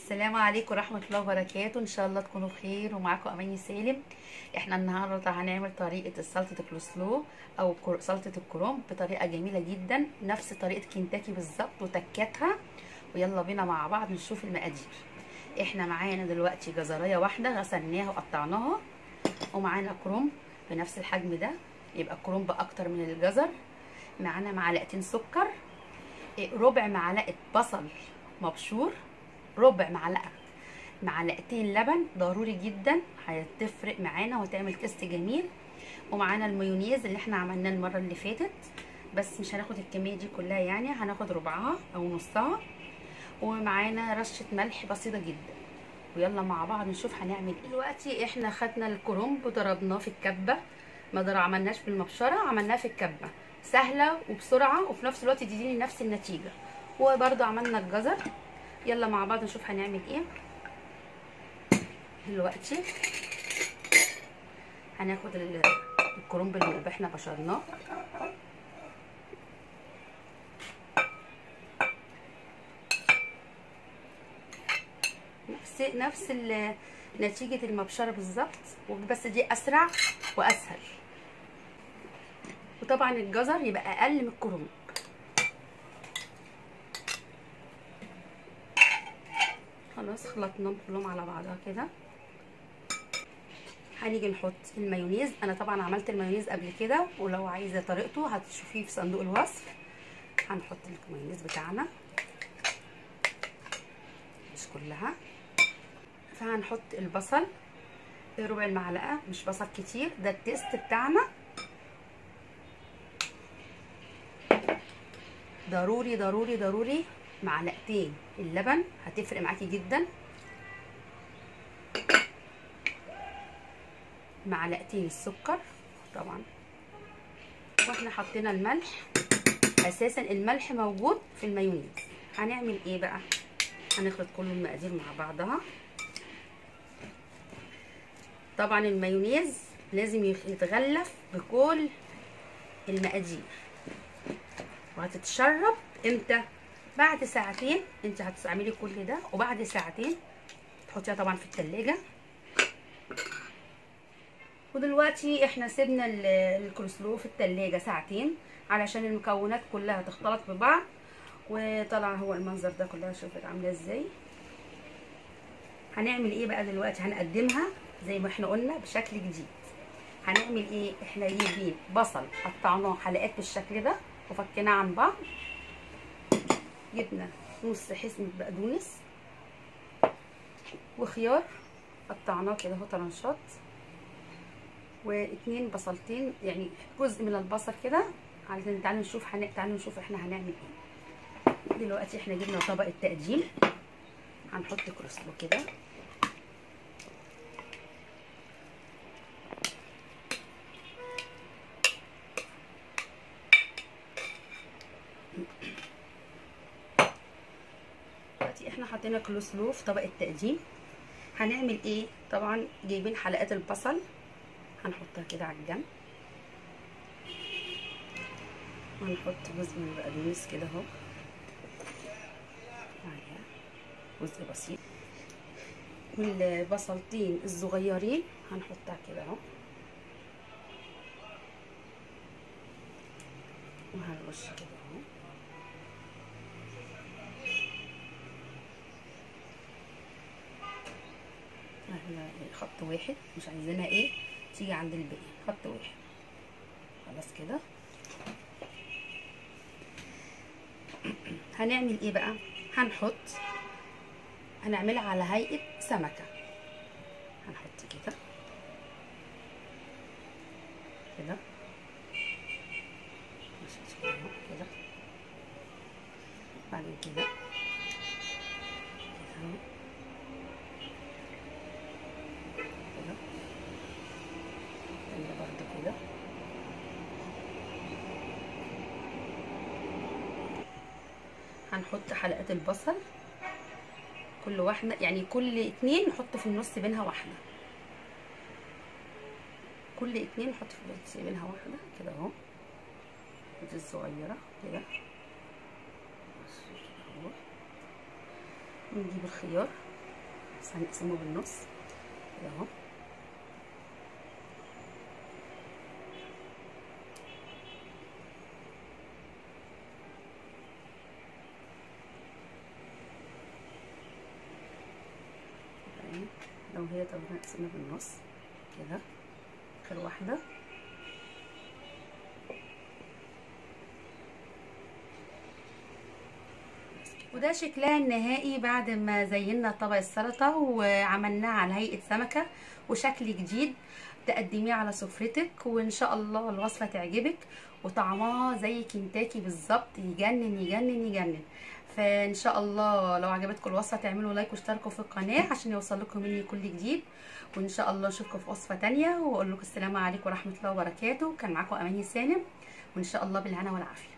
السلام عليكم ورحمة الله وبركاته ان شاء الله تكونوا بخير ومعاكم اماني سالم احنا النهاردة هنعمل طريقة سلطة الكلوسلو او كر- سلطة الكرنب بطريقة جميلة جدا نفس طريقة كنتاكي بالظبط وتكاتها ويلا بينا مع بعض نشوف المقادير احنا معانا دلوقتي جزرية واحدة غسلناها وقطعناها ومعانا كرنب بنفس الحجم ده يبقى الكرنب اكتر من الجزر معانا معلقتين سكر ربع معلقة بصل مبشور ربع معلقه معلقتين لبن ضروري جدا هتفرق معانا وتعمل تيست جميل ومعانا المايونيز اللي احنا عملناه المره اللي فاتت بس مش هناخد الكميه دي كلها يعني هناخد ربعها او نصها ومعانا رشه ملح بسيطه جدا ويلا مع بعض نشوف هنعمل ايه دلوقتي احنا خدنا الكرنب وضربناه في الكبه ما ضرب عملناش بالمبشره عملناه في الكبه سهله وبسرعه وفي نفس الوقت تديني نفس النتيجه وبرده عملنا الجزر يلا مع بعض نشوف هنعمل ايه دلوقتي هناخد الكرنب اللي احنا بشرناه نفس نفس نتيجة المبشرة بالظبط بس دي أسرع وأسهل وطبعا الجزر يبقى أقل من الكرنب خلاص خلطناهم كلهم على بعضها كده هنيجي نحط المايونيز انا طبعا عملت المايونيز قبل كده ولو عايزه طريقته هتشوفيه في صندوق الوصف هنحط المايونيز بتاعنا مش كلها فهنحط البصل ربع المعلقه مش بصل كتير ده التيست بتاعنا ضروري ضروري ضروري معلقتين اللبن هتفرق معاكي جدا معلقتين السكر طبعا واحنا حطينا الملح اساسا الملح موجود في المايونيز هنعمل ايه بقى هنخلط كل المقادير مع بعضها طبعا المايونيز لازم يتغلف بكل المقادير وهتتشرب امتى بعد ساعتين انت هتعملي كل ده وبعد ساعتين تحطيها طبعا في التلاجة ودلوقتي احنا سيبنا الكولسلو في التلاجة ساعتين علشان المكونات كلها تختلط ببعض وطلع هو المنظر ده كلها شوفت عامله ازاي هنعمل ايه بقى دلوقتي هنقدمها زي ما احنا قلنا بشكل جديد هنعمل ايه احنا جايبين بصل قطعناه حلقات بالشكل ده وفكناه عن بعض جبنا نص حزمة بقدونس وخيار قطعناه كده اهو طرنشات واتنين بصلتين يعني جزء من البصل كده عايزين تعالوا نشوف هن... تعالوا نشوف احنا هنعمل ايه دلوقتي احنا جبنا طبق التقديم هنحط كروسلو كده احنا حطينا كلوسلو في طبق التقديم هنعمل ايه طبعا جايبين حلقات البصل هنحطها كده على الجنب وهنحط جزء من البقدونس كده اهو جزء بسيط والبصلتين الصغيرين هنحطها كده اهو وهنرش كده اهو احنا خط واحد مش عايزينها ايه تيجي عند الباقي خط واحد خلاص كده هنعمل ايه بقى هنحط هنعملها على هيئه سمكه هنحط كده كده كده بعدين كده كده هنحط حلقات البصل كل واحده يعني كل اتنين نحط في النص بينها واحده كل اتنين نحط في النص بينها واحده كده اهو دي الصغيره كده اهو ونجيب الخيار بس هنقسمه بالنص كده اهو لو هي طب نقسمها بالنص كده اخر واحده وده شكلها النهائي بعد ما زينا طبق السلطه وعملناه على هيئه سمكه وشكل جديد تقدميه على سفرتك وان شاء الله الوصفه تعجبك وطعمها زي كنتاكي بالظبط يجنن يجنن يجنن فان شاء الله لو عجبتكم الوصفه تعملوا لايك واشتركوا في القناه عشان يوصل لكم مني كل جديد وان شاء الله اشوفكم في وصفه تانية واقول لكم السلام عليكم ورحمه الله وبركاته كان معاكم اماني سالم وان شاء الله بالهنا والعافيه